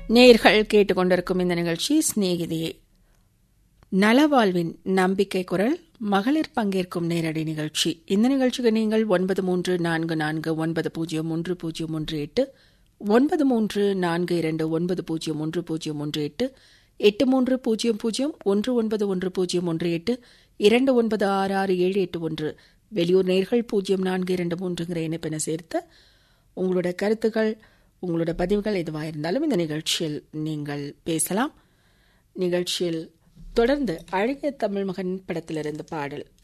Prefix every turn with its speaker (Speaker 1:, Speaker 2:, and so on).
Speaker 1: நேர்கள் கேட்டுக்கொண்டிருக்கும் இந்த நிகழ்ச்சி சிநேகிதியே நலவாழ்வின் நம்பிக்கை குரல் மகளிர் பங்கேற்கும் நேரடி நிகழ்ச்சி இந்த நிகழ்ச்சிக்கு நீங்கள் ஒன்பது மூன்று நான்கு நான்கு ஒன்பது பூஜ்ஜியம் ஒன்று பூஜ்ஜியம் ஒன்று எட்டு ஒன்பது மூன்று நான்கு இரண்டு ஒன்பது பூஜ்ஜியம் ஒன்று பூஜ்ஜியம் ஒன்று எட்டு எட்டு மூன்று பூஜ்ஜியம் பூஜ்ஜியம் ஒன்று ஒன்பது ஒன்று பூஜ்ஜியம் ஒன்று எட்டு இரண்டு ஒன்பது ஆறு ஆறு ஏழு எட்டு ஒன்று வெளியூர் நேர்கள் பூஜ்ஜியம் நான்கு இரண்டு மூன்றுங்கிற இணைப்பென சேர்த்து உங்களோட கருத்துக்கள் உங்களோட பதிவுகள் எதுவாக இருந்தாலும் இந்த நிகழ்ச்சியில் நீங்கள் பேசலாம் நிகழ்ச்சியில் தொடர்ந்து அழகிய தமிழ் மகன் படத்திலிருந்து பாடல்